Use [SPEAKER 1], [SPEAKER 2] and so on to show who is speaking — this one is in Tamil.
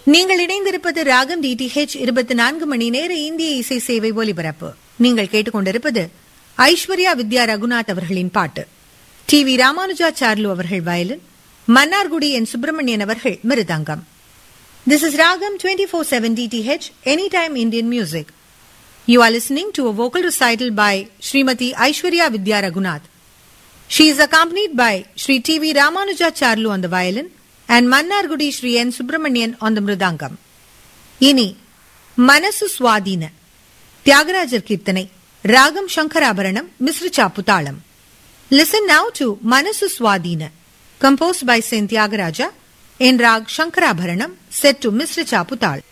[SPEAKER 1] நீங்கள் இணைந்திருப்பது ராகம் டிடிஹெச் இருபத்தி நான்கு மணி நேர இந்திய இசை சேவை ஒலிபரப்பு நீங்கள் கேட்டுக்கொண்டிருப்பது ஐஸ்வர்யா வித்யா ரகுநாத் அவர்களின் பாட்டு டி வி ராமானுஜாச்சார்லு அவர்கள் வயலின் மன்னார்குடி என் சுப்பிரமணியன் அவர்கள் மிருதங்கம் This is Ragam 24/7 DTH Anytime Indian Music. You are listening to a vocal recital by Srimati Aishwarya Vidya Raghunath. She is accompanied by Sri T.V. Ramanujacharlu on the violin and Mannargudi Sri N. Subramanian on the mridangam. இனி மனசு சுவாதீன தியாகராஜர் கீர்த்தனை ராகம் சங்கராபரணம் மிஸ்ர சாப்பு தாளம் listen now to Manasu Swadheena composed by saint Thyagaraja in Rag Shankarabharanam set to Mr. Chaputal.